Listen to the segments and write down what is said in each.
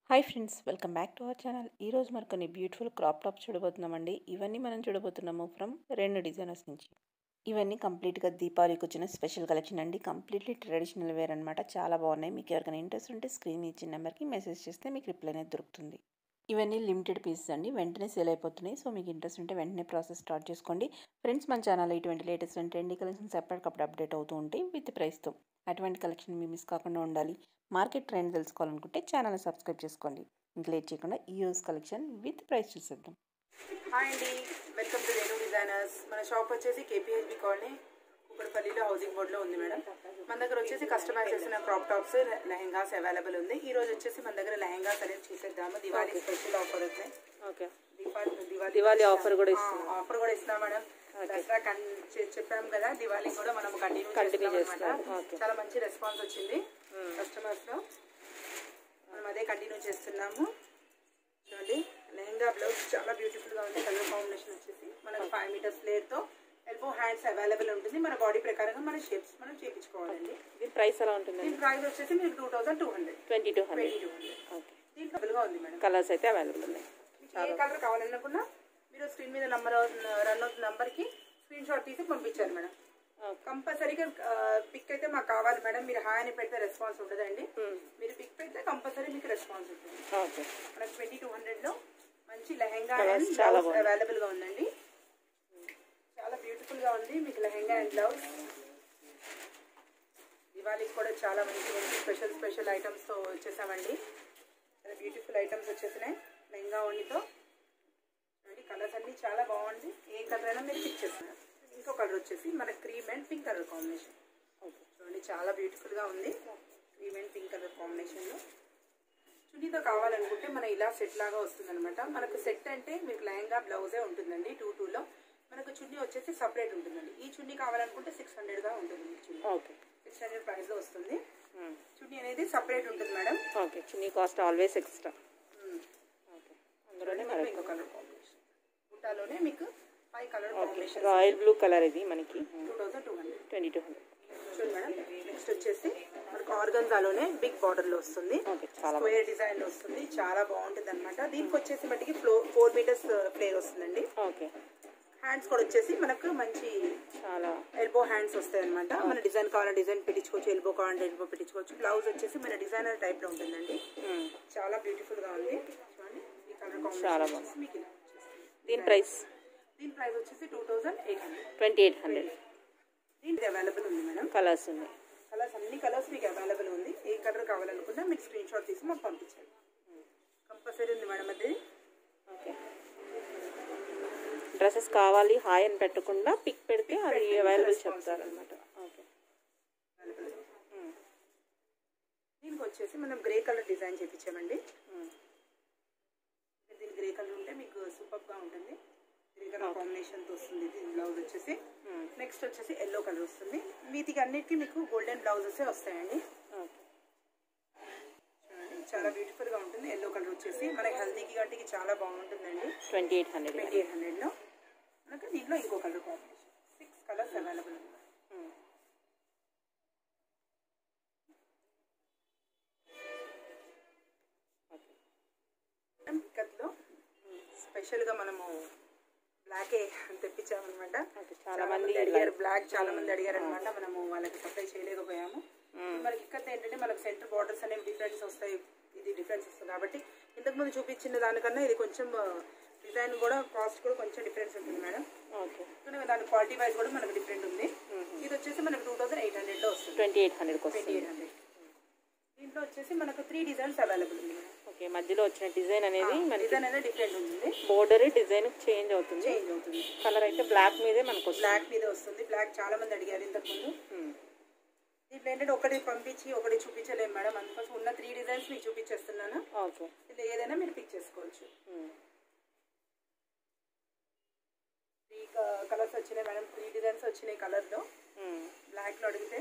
Hi friends welcome back to our channel ఈరోజు మరి కొన్ని బ్యూటిఫుల్ క్రాప్ టాప్స్ చూడబోతున్నామండి ఇవన్నీ మనం చూడబోతున్నాము ఫ్రమ్ రెండు డిజైనర్స్ నుంచి ఇవన్నీ కంప్లీట్గా దీపావళికి వచ్చిన స్పెషల్ కలెక్షన్ అండి కంప్లీట్లీ ట్రెడిషనల్ వేర్ అనమాట చాలా బాగున్నాయి మీకు ఎవరికైనా ఇంట్రెస్ట్ ఉంటే స్క్రీన్ ఇచ్చిన నెంబర్కి మెసేజ్ చేస్తే మీకు రిప్లై అనేది దొరుకుతుంది ఇవన్నీ లిమిటెడ్ పీసెస్ అండి వెంటనే సేల్ అయిపోతున్నాయి సో మీకు ఇంట్రెస్ట్ ఉంటే వెంటనే ప్రాసెస్ స్టార్ట్ చేసుకోండి ఫ్రెండ్స్ మన ఛానల్ ఇటువంటి లేటెస్ట్ అండ్ ట్రెండీ కలెక్షన్స్ ఎప్పటికప్పుడు అప్డేట్ అవుతూ ఉంటాయి విత్ ప్రైస్తో అటువంటి కలెక్షన్ మీ మిస్ కాకుండా ఉండాలి మార్కెట్ ట్రెండ్ తెలుసుకోవాలనుకుంటే ఛానల్ని సబ్స్క్రైబ్ చేసుకోండి ఇంక లేట్ చేయకుండా ఈ యూస్ కలెక్షన్ విత్ ప్రైస్ చూసేద్దాం హాయ్ అండి వెల్కమ్ టు రేణు డిజైనర్స్ మన షాప్ వచ్చేసి కేపీహెచ్బి కాలనీ కుక్కడపల్లిలో హౌసింగ్ బోర్డ్లో ఉంది మేడం మన దగ్గర వచ్చేసి కస్టమైజ్ చేసిన క్రాప్ టాప్స్ లెహెంగాస్ అవైలబుల్ ఉంది ఈ రోజు వచ్చేసి మన దగ్గర లెహెంగాస్ అనేది చూసేద్దాము దివాళీ స్పెషల్ ఆఫర్ వస్తాయి ఓకే దివాళీ దివాళీ దివాళీ ఆఫర్ కూడా ఇస్తున్నాం ఆఫర్ కూడా ఇస్తున్నాం మేడం దసరా కన్ చె- చెప్పాం కదా దివాళీ కూడా మనం కంటిన్యూ Continue చేస్తున్నాం చేస్తున్నాం. అనమాట Okay. చాలా మంచి రెస్పాన్స్ వచ్చింది కస్టమర్స్ లో మనం అదే కంటిన్యూ చేస్తున్నాము చూడండి లెహంగా బ్లౌజ్ చాలా బ్యూటిఫుల్ గా ఉంది కలర్ కాంబినేషన్ వచ్చేసి మనకు ఫైవ్ మీటర్స్ ప్లేట్ తో ఎల్బో హ్యాండ్స్ అవైలబుల్ ఉంటుంది మన బాడీ ప్రకారంగా మన షేప్స్ మనం చేయించుకోవాలండి దీని ప్రైస్ ఎలా ఉంటుందండి దీని ప్రైస్ వచ్చేసి మీకు two thousand two hundred twenty two hundred twenty two hundred okay దీంట్లో available గా ఉంది మేడం కలర్స్ అయితే అవైలబుల్ ఉన్నాయి మీకు ఏ కలర్ కావాలనుకున్నా మీరు స్క్రీన్ మీద నంబర్ రన్ అవుతున్న నంబర్ కి స్క్రీన్ షాట్ తీసి పంపించారు మేడం ఓకే కంపల్సరీగా పిక్ అయితే మాకు కావాలి మేడం మీరు హాయ్ అని పెడితే రెస్పాన్స్ ఉండదండి మీరు పిక్ పెడితే కంపల్సరీ మీకు రెస్పాన్స్ ఉంటుంది ఓకే మనకి ట్వంటీ టూ హండ్రెడ్ లో మంచి లెహెంగా Colours అండ్ చాలా బ్లౌజ్ అవైలబుల్ గా ఉందండి చాలా బ్యూటిఫుల్ గా ఉంది మీకు లెహెంగా అండ్ బ్లౌజ్ దివాళీకి కూడా చాలా మంచి మంచి స్పెషల్ స్పెషల్ ఐటమ్స్ తో వచ్చేసామండి చాలా బ్యూటిఫుల్ ఐటమ్స్ వచ్చేసినాయి లెహంగా ఓణితో చూడండి కలర్స్ అన్ని చాలా బాగుంది ఏ కలర్ అయినా మీరు పిక్ చేస్తున్నారు ఇంకో కలర్ వచ్చేసి మన cream and pink colour combination చూడండి చాలా బ్యూటిఫుల్ గా ఉంది cream and pink colour combination లో చున్నీతో కావాలనుకుంటే మన ఇలా సెట్ లాగా వస్తుంది అనమాట మనకు సెట్ అంటే మీకు లెహంగా బ్లౌజే ఉంటుందండి టూ టూలో మనకు చున్నీ వచ్చేసి సపరేట్ ఉంటుందండి ఈ చున్నీ కావాలనుకుంటే సిక్స్ హండ్రెడ్ గా ఉంటుంది ఈ chunni okay six hundred price లో వస్తుంది చున్నీ అనేది సపరేట్ ఉంటుంది మేడం ఓకే చిన్ని కాస్ట్ ఆల్వేస్ ఎక్స్ట్రా ఓకే అందులోనే మనకు మరి ఇంకో కలర్ కాంబినేషన్ బుట్టాలోనే మీకు five colour okay combination royal blue colour ఇది మనకి two thousand two hundred twenty two hundred చూడండి మేడం నెక్స్ట్ వచ్చేసి మనకు ఆర్గన్జాలోనే బిగ్ బార్డర్ లో వస్తుంది ఓకే చాలా స్క్వేర్ డిజైన్ లో వస్తుంది చాలా బాగుంటుంది అనమాట దీనికి వచ్చేసి మట్టికి ఫ్లో ఫోర్ మీటర్స్ ప్లేర్ వస్తుందండి ఓకే హ్యాండ్స్ కూడా వచ్చేసి మనకు మంచి చాలా ఎల్బో హ్యాండ్స్ వస్తాయి అనమాట మన డిజైన్ కావాలంటే డిజైన్ పెట్టించుకోవచ్చు ఎల్బో కావాలంటే ఎల్బో పెట్టించుకోవచ్చు బ్లౌజ్ వచ్చేసి మన డిజైనర్ టైప్ లో ఉంటుందండి మ్మ్. చాలా బ్యూటిఫుల్ గా ఉంది చూడండి ఈ కలర్ చాలా కాంబినేషన్ వచ్చేసి మీకు ఇలా వచ్చేస్తుంది. దీని ప్రైస్ దీని ప్రైస్ వచ్చేసి two thousand eight hundred twenty eight hundred దీనికి అవైలబుల్ ఉంది మేడం కలర్స్ ఉన్నాయి కలర్స్ అన్ని కలర్స్ మీకు అవైలబుల్ ఉంది ఏ కలర్ కావాలనుకున్నా మీకు స్క్రీన్ షాట్ తీసి మాకు పంపించండి కంపల్సరీ ఉంది మేడం అది ఓకే డ్రెస్సెస్ కావాలి హాయ్ అని పెట్టకుండా పిక్ పెడితే అది అవైలబుల్ చెప్తారనమాట ఓకే అవైలబుల్ దీనికి వచ్చేసి మనం గ్రే కలర్ డిజైన్ చేపించామండి దీని గ్రే కలర్ ఉంటే మీకు సూపర్ గా ఉంటుంది గ్రే కలర్ కాంబినేషన్ తో వస్తుంది దీని బ్లౌజ్ వచ్చేసి నెక్స్ట్ వచ్చేసి ఎల్లో కలర్ వస్తుంది వీటికి అన్నిటికీ మీకు గోల్డెన్ బ్లౌజెస్ వస్తాయండి ఓకే చూడండి చాలా బ్యూటిఫుల్ గా ఉంటుంది ఎల్లో కలర్ వచ్చేసి మనకి హల్దీకి గట్టికి చాలా బాగుంటుందండి twenty eight hundred twenty eight hundred లో మనకు దీంట్లో ఇంకో colour combination six colours available ఉన్నాయి పికత్లో స్పెషల్గా మనము బ్లాకే తెప్పించామన్నమాట ఓకే చాలా మంది అడిగారు బ్లాక్ చాలా మంది అడిగారు అనమాట మనము వాళ్ళకి సప్లై చేయలేకపోయాము మనకి ఇక్కడ ఏంటంటే మనకు సెంటర్ బార్డర్స్ అనేవి డిఫరెన్స్ వస్తాయి ఇది డిఫరెన్స్ వస్తుంది కాబట్టి ఇంతకు ముందు చూపించిన దానికన్నా ఇది కొంచెం డిజైన్ కూడా కాస్ట్ కూడా కొంచెం డిఫరెన్స్ ఉంటుంది మేడం ఓకే కానీ దాని క్వాలిటీ వైజ్ కూడా మనకు డిఫరెంట్ ఉంది ఇది వచ్చేసి మనకు టూ థౌసండ్ ఎయిట్ హండ్రెడ్ లో వస్తుంది ట్వంటీ ఎయిట్ హండ్రెడ్కి ట్వంటీ వస్తుంది ఎయిట్ హండ్రెడ్ దీంట్లో వచ్చేసి మనకు త్రీ డిజైన్స్ అవైలబుల్ ఉంది మేడం ఓకే మధ్యలో వచ్చిన డిజైన్ అనేది మనకి డిజైన్ అనేది డిఫరెంట్ ఉంటుంది బోర్డర్ డిజైన్ చేంజ్ అవుతుంది చేంజ్ అవుతుంది కలర్ అయితే బ్లాక్ మీదే మనకు వస్తుంది బ్లాక్ మీద వస్తుంది బ్లాక్ చాలా మంది అడిగారు ఇంతకు ముందు దీంట్లో ఏంటంటే ఒకటి పంపించి ఒకటి చూపించలేము మేడం అందుకోసం ఉన్న త్రీ డిజైన్స్ మీకు చూపించేస్తున్నాను ఓకే ఇది ఏదైనా మీరు పిక్ చేసుకోవచ్చు త్రీ కలర్స్ వచ్చినాయి మేడం త్రీ డిజైన్స్ వచ్చినాయి కలర్లో బ్లాక్లో అడిగితే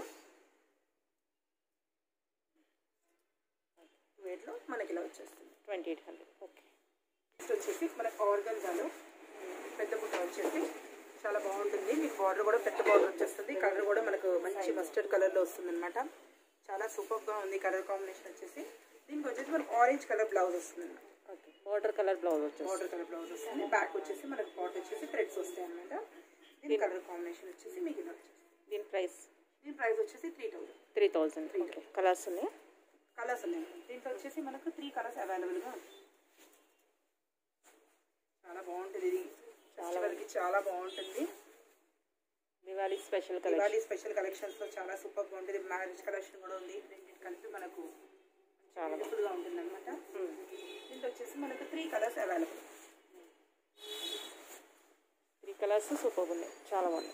వేట్లో మనకి ఇలా వచ్చేస్తుంది twenty eight hundred okay next వచ్చేసి మనకు ఆర్గన్జాలో పెద్ద బుట్ట వచ్చేసి చాలా బాగుంటుంది మీకు బార్డర్ కూడా పెద్ద బార్డర్ వచ్చేస్తుంది కలర్ కూడా మనకు మంచి మస్టర్డ్ కలర్లో వస్తుంది అనమాట చాలా సూపర్గా ఉంది కలర్ కాంబినేషన్ వచ్చేసి దీనికి వచ్చేసి మనకు ఆరెంజ్ కలర్ బ్లౌజ్ వస్తుంది ఓకే బార్డర్ కలర్ బ్లౌజ్ వచ్చేసి బార్డర్ కలర్ బ్లౌజ్ వస్తుంది బ్యాక్ వచ్చేసి మనకు పాట్ వచ్చేసి థ్రెడ్స్ వస్తాయి అనమాట దీని కలర్ కాంబినేషన్ వచ్చేసి మీకు ఇలా వచ్చేసి దీని ప్రైస్ దీని ప్రైస్ వచ్చేసి three thousand three thousand okay colours ఉన్నాయి కలర్స్ ఉన్నాయి దీంట్లో వచ్చేసి మనకు త్రీ కలర్స్ అవైలబుల్గా ఉంటాయి చాలా బాగుంటుంది ఇది ఫెస్టివల్కి చాలా బాగుంటుంది Diwali special colour Diwali special కలెక్షన్స్లో చాలా సూపర్గా ఉంటుంది మ్యారేజ్ కలెక్షన్ కూడా ఉంది రెండింటి కలిపి మనకు చాలా బ్యూటిఫుల్గా ఉంటుంది అనమాట దీంట్లో వచ్చేసి మనకు three colours available three colours super ఉన్నాయి చాలా బాగున్నాయి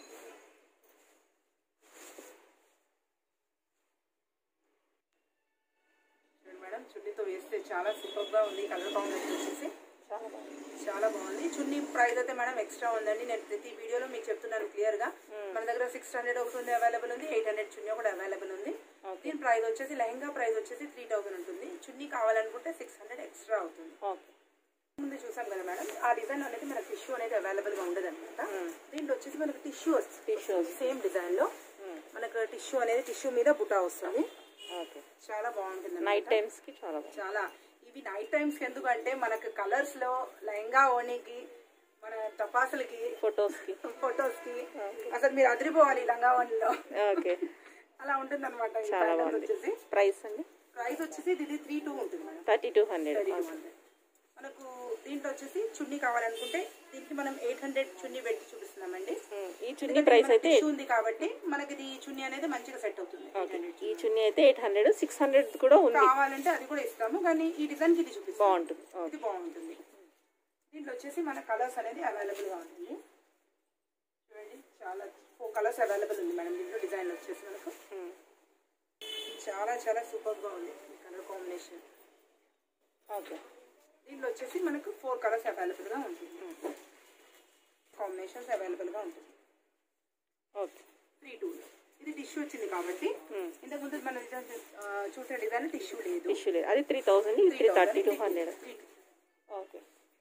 చూడండి మేడం చున్నీతో వేస్తే చాలా సూపర్గా ఉంది కలర్ కాంబినేషన్ వచ్చేసి చాలా బాగుంది చాలా బాగుంది చున్నీ ప్రైస్ అయితే మేడం ఎక్స్ట్రా ఉందండి నేను ప్రతి వీడియోలో మీకు చెప్తున్నాను క్లియర్ గా మన దగ్గర సిక్స్ హండ్రెడ్ ఒకటి ఉంది అవైలబుల్ ఉంది ఎయిట్ హండ్రెడ్ చున్నీ కూడా అవైలబుల్ ఉంది దీని ప్రైస్ వచ్చేసి లెహంగా ప్రైస్ వచ్చేసి త్రీ థౌసండ్ ఉంటుంది చున్నీ కావాలనుకుంటే సిక్స్ హండ్రెడ్ ఎక్స్ట్రా అవుతుంది ఓకే ముందు చూసాం కదా మేడం ఆ డిజైన్ అనేది మనకు టిష్యూ అనేది అవైలబుల్ గా ఉండదు అనమాట దీంట్లో వచ్చేసి మనకు టిష్యూ వస్తుంది టిష్యూ సేమ్ డిజైన్ లో మనకు టిష్యూ అనేది టిష్యూ మీద బుటా వస్తుంది ఓకే చాలా బాగుంటుంది నైట్ టైమ్స్కి చాలా బాగుంది చాలా ఇవి నైట్ టైమ్స్ ఎందుకంటే మనకు కలర్స్ లో లెహంగా ఓణికి మన టపాసులకి ఫొటోస్కి ఫొటోస్ కి అసలు మీరు అదిరిపోవాలి లంగా ఓణిలో ఓకే అలా ఉంటుంది అనమాట చాలా బాగుంది వచ్చేసి ప్రైస్ అండి ప్రైస్ వచ్చేసి ఇది త్రీ టూ ఉంటుంది madam thirty two hundred thirty two hundred మనకు దీంట్లో వచ్చేసి చున్నీ కావాలనుకుంటే దీనికి మనం ఎయిట్ హండ్రెడ్ చున్నీ పెట్టి చూపిస్తున్నామండి ఈ చున్నీ ప్రైస్ అయితే టిష్యూ ఉంది కాబట్టి మనకి ఇది ఈ చున్నీ అనేది మంచిగా సెట్ అవుతుంది ఓకే ఈ చున్నీ అయితే ఎయిట్ హండ్రెడ్ సిక్స్ హండ్రెడ్ కూడా ఉంది కావాలంటే అది కూడా ఇస్తాము కానీ ఈ డిజైన్ కి ఇది చూపిస్తాం బాగుంటుంది ఓకే ఇది బాగుంటుంది దీంట్లో వచ్చేసి మన కలర్స్ అనేది అవైలబుల్ గా ఉంటుంది చూడండి చాలా ఫోర్ కలర్స్ అవైలబుల్ ఉంది మేడం దీంట్లో డిజైన్ వచ్చేసి మనకు చాలా చాలా సూపర్ గా ఉంది ఈ కలర్ కాంబినేషన్ ఓకే దీంట్లో వచ్చేసి మనకు ఫోర్ కలర్స్ అవైలబుల్ గా ఉంటుంది కాంబినేషన్స్ అవైలబుల్ గా ఉంటుంది ఓకే త్రీ టూ ఇది టిష్యూ వచ్చింది కాబట్టి ఇంతకుముందు మన డిజైన్ ఆ, చూసిన డిజైన్ టిష్యూ లేదు టిష్యూ లేదు అది త్రీ థౌజండ్ ఇది three thirty two hundred okay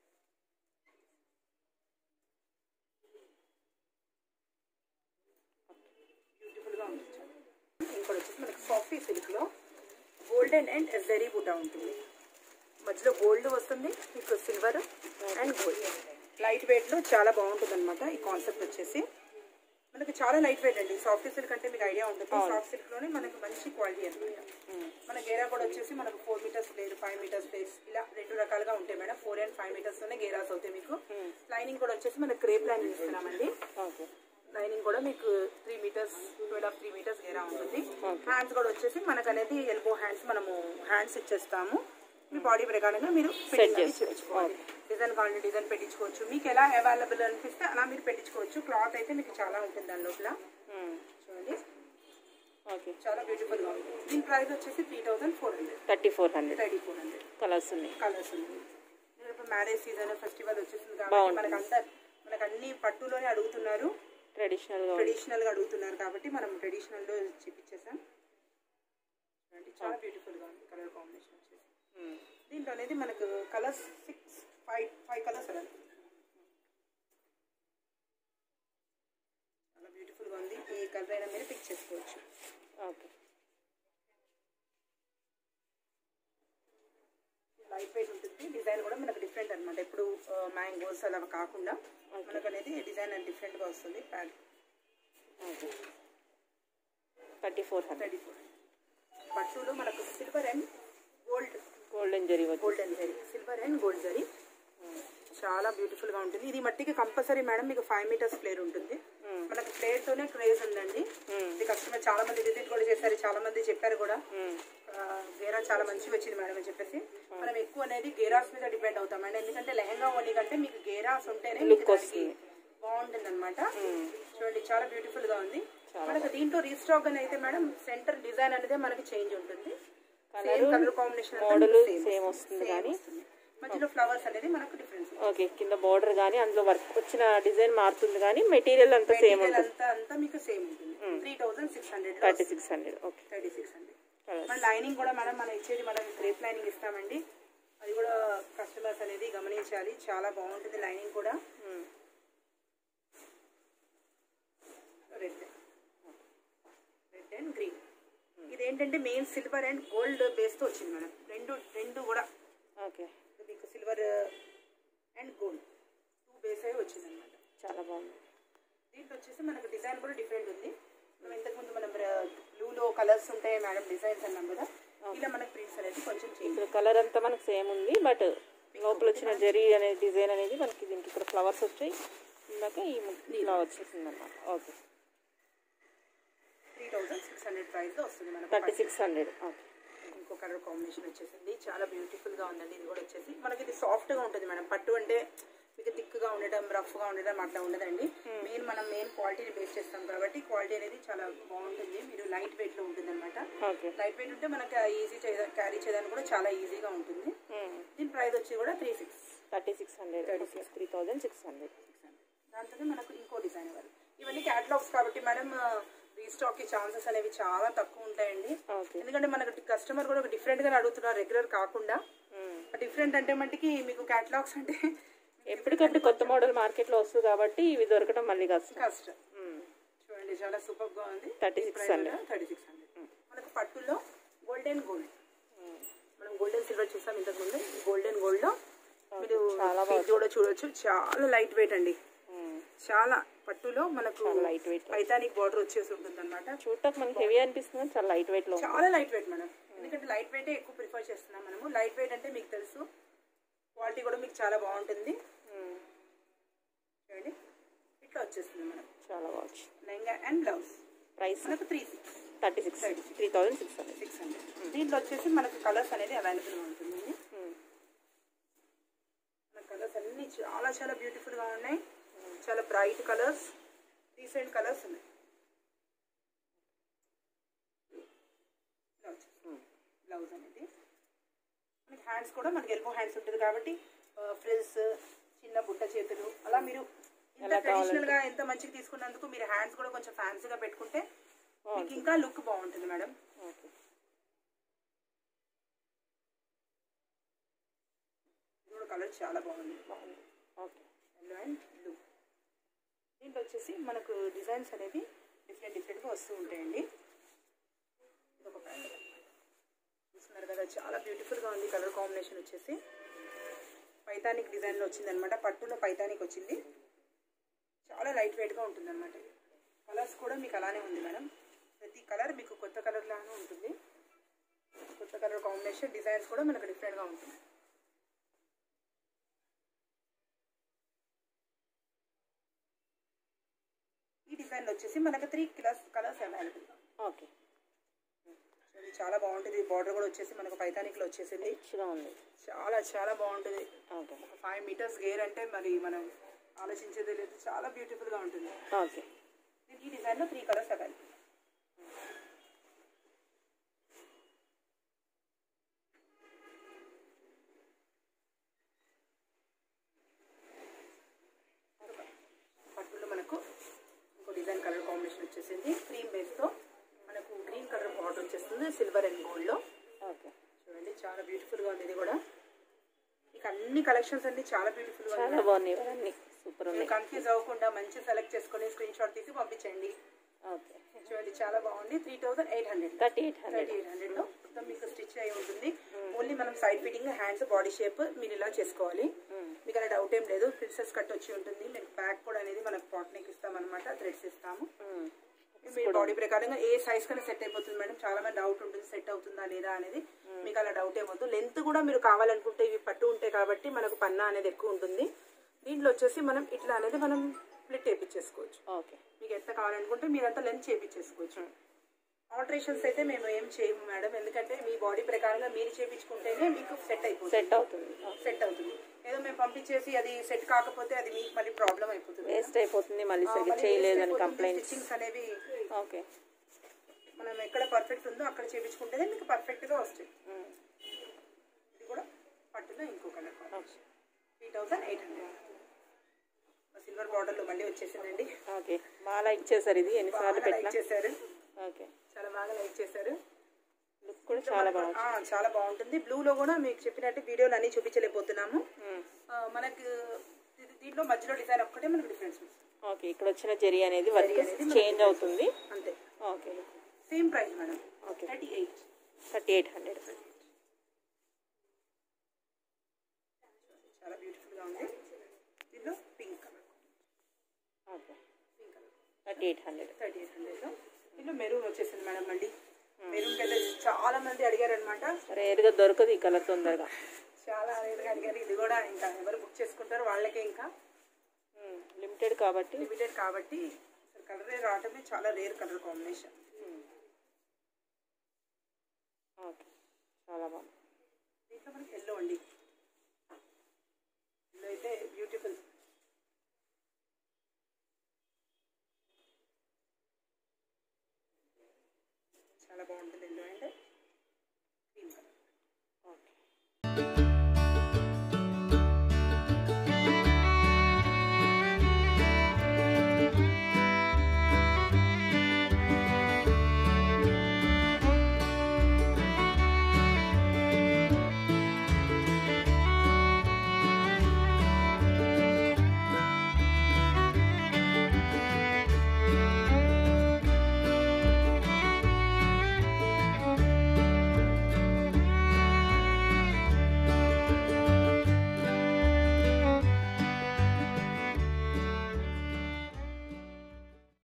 beautiful గా ఉంటుంది ఇంకోటి వచ్చేసి మనకి సాఫ్టీ సిల్క్ లో గోల్డెన్ అండ్ జరీ బూటా ఉంటుంది మధ్యలో గోల్డ్ వస్తుంది మీకు silver and gold light weight లో చాలా బాగుంటుంది అనమాట ఈ కాన్సెప్ట్ వచ్చేసి మనకి చాలా లైట్ వెయిట్ అండి సాఫ్ట్ సిల్క్ అంటే మీకు ఐడియా ఉంటుంది సాఫ్ట్ సిల్క్ లోనే మనకు మంచి క్వాలిటీ అనమాట మన గేరా కూడా వచ్చేసి మనకు ఫోర్ మీటర్స్ లేదు ఫైవ్ మీటర్స్ ప్లేస్ ఇలా రెండు రకాలుగా ఉంటాయి madam four and five metres లోనే గేరాస్ అవుతాయి మీకు లైనింగ్ కూడా వచ్చేసి మనకు క్రేప్ లైనింగ్ ఇస్తున్నామండి ఓకే లైనింగ్ కూడా మీకు three metres twelve of three metres గేరా ఉంటుంది హ్యాండ్స్ కూడా వచ్చేసి మనకు అనేది ఎల్బో హ్యాండ్స్ మనము హ్యాండ్స్ ఇచ్చేస్తాము మీ బాడీ ప్రకారంగా మీరు ఫిట్టింగ్ అనేది చేయించుకోవాలి డిజైన్ కావాలంటే డిజైన్ పెట్టించుకోవచ్చు మీకు ఎలా అవైలబుల్ అనిపిస్తే అలా మీరు పెట్టించుకోవచ్చు క్లాత్ అయితే మీకు చాలా ఉంటుంది దాని లోపల చూడండి ఓకే చాలా బ్యూటిఫుల్ గా ఉంటుంది దీని ప్రైస్ వచ్చేసి three thousand four hundred thirty four hundred thirty four hundred colours ఉన్నాయి కలర్స్ ఉంది ఇప్పుడు మ్యారేజ్ సీజన్ ఫెస్టివల్ వచ్చేసింది కాబట్టి మనకు అంతా మనకు అన్ని పట్టులోనే అడుగుతున్నారు ట్రెడిషనల్గా ట్రెడిషనల్ గా అడుగుతున్నారు కాబట్టి మనం ట్రెడిషనల్ లో చూపించేసాం చూడండి చాలా బ్యూటిఫుల్ గా ఉంది కలర్ కాంబినేషన్ వచ్చేసి దీంట్లో అనేది మనకు colours six five five colours అలా చాలా బ్యూటిఫుల్ గా ఉంది ఏ కలర్ అయినా మీరు పిక్ చేసుకోవచ్చు ఓకే లైట్ వెయిట్ ఉంటుంది డిజైన్ కూడా మనకు డిఫరెంట్ అనమాట ఇప్పుడు మ్యాంగోస్ అలా కాకుండా మనకు అనేది డిజైన్ అనేది డిఫరెంట్ గా వస్తుంది pant okay thirty four hundred thirty four పట్టులో మనకు silver and gold golden zari వచ్చి golden zari silver and gold zari చాలా బ్యూటిఫుల్ గా ఉంటుంది ఇది మట్టికి కంపల్సరీ మేడం మీకు ఫైవ్ మీటర్స్ ఫ్లేర్ ఉంటుంది మనకు ఫ్లేర్ తోనే క్రేజ్ ఉందండి ఇది కస్టమర్ చాలా మంది విజిట్ కూడా చేశారు చాలా మంది చెప్పారు కూడా ఆ, గేరా చాలా మంచిగా వచ్చింది మేడం అని చెప్పేసి మనం ఎక్కువ అనేది గేరాస్ మీద డిపెండ్ అవుతాం అండి ఎందుకంటే లెహంగా ఓనీ కంటే మీకు గేరాస్ ఉంటేనే మీకు దానికి బాగుంటుంది అనమాట చూడండి చాలా బ్యూటిఫుల్ గా ఉంది మనకు దీంట్లో రీస్టాక్ అని అయితే మేడం సెంటర్ డిజైన్ అనేది మనకి చేంజ్ ఉంటుంది same colour combination model same వస్తుంది కానీ మధ్యలో ఫ్లవర్స్ అనేది మనకు డిఫరెన్స్ ఓకే కింద బార్డర్ కానీ అందులో వర్క్ వచ్చిన డిజైన్ మారుతుంది కానీ మెటీరియల్ అంతా సేమ్ ఉంటుంది అంతా అంతా మీకు సేమ్ ఉంటుంది three thousand six hundred thirty six hundred okay thirty six hundred colours మన లైనింగ్ కూడా మనం మనం ఇచ్చేది మనం క్రేప్ లైనింగ్ ఇస్తామండి అది కూడా కస్టమర్స్ అనేది గమనించాలి చాలా బాగుంటుంది లైనింగ్ కూడా రెడ్ రెడ్ అండ్ గ్రీన్ ఇదే ఏంటంటే మెయిన్ సిల్వర్ అండ్ గోల్డ్ బేస్తో వచ్చింది మేడం రెండు రెండు కూడా ఓకే మీకు silver and gold two base అయి వచ్చింది అనమాట చాలా బాగుంది దీంట్లో వచ్చేసి మనకు డిజైన్ కూడా డిఫరెంట్ ఉంది మనం ఇంతకుముందు మనం బ్లూలో కలర్స్ ఉంటాయి మేడం డిజైన్స్ అన్నాం కదా ఇలా మనకు ప్రింట్స్ అనేది కొంచెం చేంజ్ ఇప్పుడు కలర్ అంతా మనకు సేమ్ ఉంది బట్ లోపల వచ్చిన జరీ అనే డిజైన్ అనేది మనకి దీనికి ఇక్కడ ఫ్లవర్స్ వచ్చాయి ఇందాక ఈ ఇలా వచ్చేసింది అనమాట okay three thousand six hundred ప్రైస్లో వస్తుంది మనకు థర్టీ సిక్స్ హండ్రెడ్ ఓకే ఇంకో కలర్ కాంబినేషన్ వచ్చేసింది చాలా బ్యూటిఫుల్ గా ఉందండి ఇది కూడా వచ్చేసి మనకి ఇది సాఫ్ట్ గా ఉంటుంది మేడం పట్టు అంటే మీకు థిక్ గా ఉండడం రఫ్ గా ఉండడం అట్లా ఉండదండి మెయిన్ మనం మెయిన్ క్వాలిటీని బేస్ చేస్తాం కాబట్టి క్వాలిటీ అనేది చాలా బాగుంటుంది మీరు లైట్ వెయిట్ లో ఉంటుంది అనమాట ఓకే లైట్ వెయిట్ ఉంటే మనకి ఈజీ క్యారీ చేయడానికి కూడా చాలా ఈజీగా ఉంటుంది దీని ప్రైస్ వచ్చి కూడా three six thirty six hundred okay three thousand six hundred దాంతో మనకు ఇంకో డిజైన్ ఇవ్వాలి ఇవన్నీ క్యాటలాగ్స్ కాబట్టి మేడం రీస్టాక్ కి ఛాన్సెస్ అనేవి చాలా తక్కువ ఉంటాయండి ఓకే ఎందుకంటే మనకు కస్టమర్ కూడా ఒక డిఫరెంట్ గా అడుగుతున్నారు రెగ్యులర్ కాకుండా డిఫరెంట్ అంటే మటుకి మీకు క్యాటలాగ్స్ అంటే ఎప్పటికప్పుడు కొత్త మోడల్ మార్కెట్లో వస్తుంది కాబట్టి ఇవి దొరకడం మళ్ళీ కష్టం కష్టం చూడండి చాలా సూపర్ గా ఉంది 3600. థర్టీ సిక్స్ హండ్రెడ్ మనకు పట్టులో గోల్డెన్ గోల్డ్ మనం గోల్డెన్ సిల్వర్ చూసాం ఇంతకు ముందు గోల్డెన్ గోల్డ్ లో మీరు చాలా feet కూడా చూడొచ్చు చాలా లైట్ వెయిట్ అండి చాలా పట్టులో మనకు లైట్ వెయిట్ పైతానిక్ బార్డర్ వచ్చేసి ఉంటుంది అనమాట చూడటానికి మనకి హెవీ అనిపిస్తుంది చాలా లైట్ వెయిట్ లో ఉంది. చాలా లైట్ వెయిట్ మేడం ఎందుకంటే లైట్ వెయిట్ ఎక్కువ ప్రిఫర్ చేస్తున్నాం మనము లైట్ వెయిట్ అంటే మీకు తెలుసు క్వాలిటీ కూడా మీకు చాలా బాగుంటుంది మ్మ్. చూడండి ఇట్లా వచ్చేస్తుంది మేడం చాలా బాగుంది లెహంగా అండ్ బ్లౌజ్ ప్రైస్ మనకు three six thirty six three thousand six hundred six hundred దీంట్లో వచ్చేసి మనకు కలర్స్ అనేది అవైలబుల్గా ఉంటుందండి మన కలర్స్ అన్ని చాలా చాలా beautiful గా ఉన్నాయి చాలా బ్రైట్ కలర్స్ రీసెంట్ కలర్స్ ఉన్నాయి బ్లౌజ్ అనేది మనకి హ్యాండ్స్ కూడా మనకి ఎల్బో హ్యాండ్స్ ఉంటుంది కాబట్టి ఫ్రిల్స్ చిన్న బుట్ట చేతులు అలా మీరు ఎంత ట్రెడిషనల్ గా ఎంత మంచిగా తీసుకున్నందుకు మీరు హ్యాండ్స్ కూడా కొంచెం ఫ్యాన్సీగా పెట్టుకుంటే మీకు ఇంకా లుక్ బాగుంటుంది మేడం ఓకే ఇది కూడా కలర్ చాలా బాగుంది బాగుంది ఓకే ఎల్లో అండ్ బ్లూ దీంట్లో వచ్చేసి మనకు డిజైన్స్ అనేవి డిఫరెంట్ డిఫరెంట్గా వస్తూ ఉంటాయండి ఇది ఒక ప్యాటర్న్ చూస్తున్నారు కదా చాలా బ్యూటిఫుల్గా ఉంది కలర్ కాంబినేషన్ వచ్చేసి పైతానిక్ డిజైన్లో వచ్చిందనమాట పట్టులో పైతానిక్ వచ్చింది చాలా లైట్ వెయిట్గా ఉంటుంది అనమాట కలర్స్ కూడా మీకు అలానే ఉంది మేడం ప్రతి కలర్ మీకు కొత్త కలర్ లాగానే ఉంటుంది కొత్త కలర్ కాంబినేషన్ డిజైన్స్ కూడా మనకు డిఫరెంట్గా ఉంటుంది ఈ డిజైన్ వచ్చేసి మనకు three colours colours available okay ఇది చాలా బాగుంటుంది బార్డర్ కూడా వచ్చేసి మనకు పైతానిక్లో వచ్చేసింది రిచ్గా ఉంది చాలా చాలా బాగుంటుంది ఓకే ఒక ఫైవ్ మీటర్స్ గేర్ అంటే మరి మనం ఆలోచించేది లేదు చాలా బ్యూటిఫుల్గా ఉంటుంది ఓకే ఈ డిజైన్లో త్రీ కలర్స్ అవైలబుల్ పట్టులో మనకు ఇంకో డిజైన్ కలర్ కాంబినేషన్ వచ్చేసింది క్రీమ్ బేస్తో మనకు గ్రీన్ కలర్ బార్డర్ వచ్చేస్తుంది సిల్వర్ అండ్ గోల్డ్లో ఓకే చూడండి చాలా బ్యూటిఫుల్గా ఉంది ఇది కూడా మీకు అన్ని కలెక్షన్స్ అన్ని చాలా బ్యూటిఫుల్గా చాలా ఉన్నాయి బాగున్నాయి ఇవన్నీ సూపర్ మీరు ఉన్నాయి కన్ఫ్యూజ్ అవ్వకుండా మంచి సెలెక్ట్ చేసుకొని స్క్రీన్ షాట్ తీసి పంపించండి ఓకే చూడండి చాలా బాగుంది three thousand eight hundred thirty eight hundred thirty eight hundred లో మొత్తం మీకు స్టిచ్ అయి ఉంటుంది ఓన్లీ మనం side fitting hands body shape మీరు ఇలా చేసుకోవాలి మీకు అలా డౌట్ ఏం లేదు ప్రిన్సెస్ కట్ వచ్చి ఉంటుంది మీకు బ్యాక్ కూడా అనేది మనకు పాట్ నెక్ ఇస్తాం అనమాట థ్రెడ్స్ ఇస్తాము మీ బాడీ ప్రకారంగా ఏ సైజ్ కన్నా సెట్ అయిపోతుంది మేడం చాలా మంది డౌట్ ఉంటుంది సెట్ అవుతుందా లేదా అనేది మీకు అలా డౌట్ ఏమవుతుంది లెంత్ కూడా మీరు కావాలనుకుంటే ఇవి పట్టు ఉంటాయి కాబట్టి మనకు పన్నా అనేది ఎక్కువ ఉంటుంది దీంట్లో వచ్చేసి మనం ఇట్లా అనేది మనం స్ప్లిట్ వేయించేసుకోవచ్చు ఓకే మీకు ఎంత కావాలనుకుంటే మీరంతా లెంత్ చేయించేసుకోవచ్చు ఆల్టరేషన్స్ అయితే మేము ఏం చేయము మేడం ఎందుకంటే మీ బాడీ ప్రకారంగా మీరు చేయించుకుంటేనే మీకు సెట్ అయిపోతుంది సెట్ అవుతుంది సెట్ అవుతుంది ఏదో మేము పంపించేసి అది సెట్ కాకపోతే అది మీకు మళ్ళీ ప్రాబ్లం అయిపోతుంది వేస్ట్ అయిపోతుంది మళ్ళీ సరిగ్గా చేయలేదని కంప్లైంట్స్ స్టిచ్చింగ్స్ అనేవి ఓకే మనం ఎక్కడ పర్ఫెక్ట్ ఉందో అక్కడ చేయించుకుంటేనే మీకు పర్ఫెక్ట్ గా వస్తాయి ఇది కూడా పట్టులో ఇంకో colour three thousand eight hundred silver border లో మళ్ళీ వచ్చేసిందండి ఓకే బాగా లైక్ చేశారు ఇది ఎన్నిసార్లు బాగా పెట్టినా లైక్ చేశారు ఓకే చాలా బాగా లైక్ చేశారు లుక్ కూడా చాలా బాగుంది ఆ, చాలా బాగుంటుంది బ్లూ లో కూడా మీకు చెప్పినట్టు వీడియోలు అన్ని చూపించలేకపోతున్నాము మ్మ్. ఆ, మనకు ఇది- దీంట్లో మధ్యలో డిజైన్ ఒక్కటే మనకు డిఫరెన్స్ ఓకే ఇక్కడ వచ్చిన జెరీ అనేది వర్క్ అనేది చేంజ్ అవుతుంది అంతే okay same price madam okay thirty eight thirty eight hundred చాలా బ్యూటిఫుల్గా ఉంది దీనిలో pink colour okay pink colour thirty eight hundred thirty eight హండ్రెడ్లో దీనిలో మెరూన్ వచ్చేసింది మేడం మళ్ళీ మెరూన్కి అయితే చాలా మంది అడిగారు అనమాట రేరుగా దొరకదు ఈ కలర్ తొందరగా చాలా రేట్గా అడిగారు ఇది కూడా ఇంకా ఎవరు బుక్ చేసుకుంటారో వాళ్ళకే ఇంకా లిమిటెడ్ కాబట్టి లిమిటెడ్ కాబట్టి అసలు కలరే రావటమే చాలా రేర్ కలర్ కాంబినేషన్ ఓకే చాలా బాగుంది దీంట్లో మనకి ఎల్లో అండి ఎల్లో అయితే బ్యూటిఫుల్ చాలా బాగుంటుంది ఎల్లో అంటే